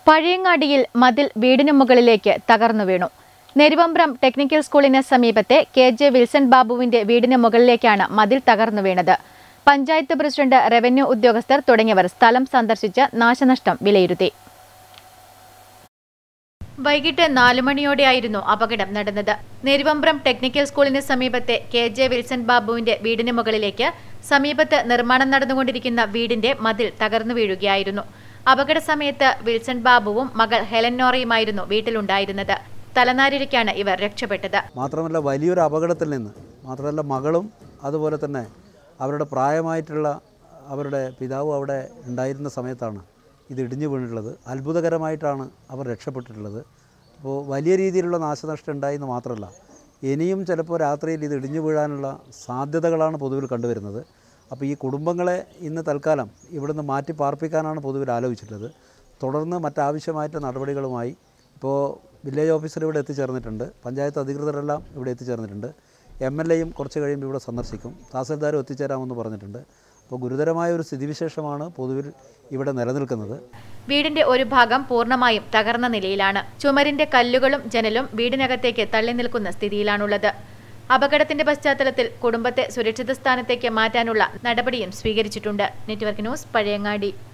പഴയങ്ങാടിയിൽ മതിൽ വീടിനു മുകളിലേക്ക് തകർന്നു വീണു നെരുവമ്പ്രം ടെക്നിക്കൽ സ്കൂളിന് സമീപത്തെ കെ ജെ വിൽസൺ ബാബുവിന്റെ വീടിന് മുകളിലേക്കാണ് മതിൽ തകർന്നു വീണത് പഞ്ചായത്ത് പ്രസിഡന്റ് റവന്യൂ ഉദ്യോഗസ്ഥർ തുടങ്ങിയവർ സ്ഥലം സന്ദർശിച്ച് നാശനഷ്ടം വിലയിരുത്തി വൈകിട്ട് നാലു മണിയോടെയായിരുന്നു അപകടം നടന്നത് നെരുവമ്പ്രം ടെക്നിക്കൽ സ്കൂളിന് സമീപത്തെ കെ ജെ വിൽസൺ ബാബുവിന്റെ വീടിന് മുകളിലേക്ക് സമീപത്ത് നിർമ്മാണം നടന്നുകൊണ്ടിരിക്കുന്ന വീടിന്റെ മതിൽ തകർന്നു വീഴുകയായിരുന്നു അപകട സമയത്ത് വിൽസൺ ബാബുവും മകൾ ഹെലൻ നോറയുമായിരുന്നു വീട്ടിലുണ്ടായിരുന്നത് തലനാരിഴയ്ക്കാണ് ഇവർ രക്ഷപ്പെട്ടത് മാത്രമല്ല വലിയൊരു അപകടത്തിൽ നിന്ന് മാത്രമല്ല മകളും അതുപോലെ തന്നെ അവരുടെ പ്രായമായിട്ടുള്ള അവരുടെ പിതാവും അവിടെ ഉണ്ടായിരുന്ന സമയത്താണ് ഇത് ഇടിഞ്ഞു വീണിട്ടുള്ളത് അത്ഭുതകരമായിട്ടാണ് അവർ രക്ഷപ്പെട്ടിട്ടുള്ളത് അപ്പോൾ വലിയ രീതിയിലുള്ള നാശനഷ്ടം ഉണ്ടായെന്ന് മാത്രമല്ല ഇനിയും ചിലപ്പോൾ രാത്രിയിൽ ഇത് ഇടിഞ്ഞു വീഴാനുള്ള സാധ്യതകളാണ് പൊതുവിൽ കണ്ടുവരുന്നത് അപ്പോൾ ഈ കുടുംബങ്ങളെ ഇന്ന് തൽക്കാലം ഇവിടുന്ന് മാറ്റി പാർപ്പിക്കാനാണ് പൊതുവിൽ ആലോചിച്ചിട്ടുള്ളത് തുടർന്ന് മറ്റാവശ്യമായിട്ട് നടപടികളുമായി ഇപ്പോൾ വില്ലേജ് ഓഫീസർ ഇവിടെ എത്തിച്ചേർന്നിട്ടുണ്ട് പഞ്ചായത്ത് അധികൃതരെല്ലാം ഇവിടെ എത്തിച്ചേർന്നിട്ടുണ്ട് എം എൽ എയും കുറച്ച് കഴിയുമ്പോൾ ഇവിടെ സന്ദർശിക്കും തഹസിൽദാരും എത്തിച്ചേരാമെന്ന് പറഞ്ഞിട്ടുണ്ട് അപ്പോൾ ഗുരുതരമായ ഒരു സ്ഥിതിവിശേഷമാണ് പൊതുവിൽ ഇവിടെ നിലനിൽക്കുന്നത് വീടിന്റെ ഒരു ഭാഗം പൂർണ്ണമായും തകർന്ന നിലയിലാണ് ചുമരിന്റെ കല്ലുകളും ജനലും വീടിനകത്തേക്ക് തള്ളി നിൽക്കുന്ന സ്ഥിതിയിലാണുള്ളത് അപകടത്തിന്റെ പശ്ചാത്തലത്തിൽ കുടുംബത്തെ സുരക്ഷിത സ്ഥാനത്തേക്ക് മാറ്റാനുള്ള നടപടിയും സ്വീകരിച്ചിട്ടുണ്ട് നെറ്റ്വർക്ക് ന്യൂസ് പഴയങ്ങാടി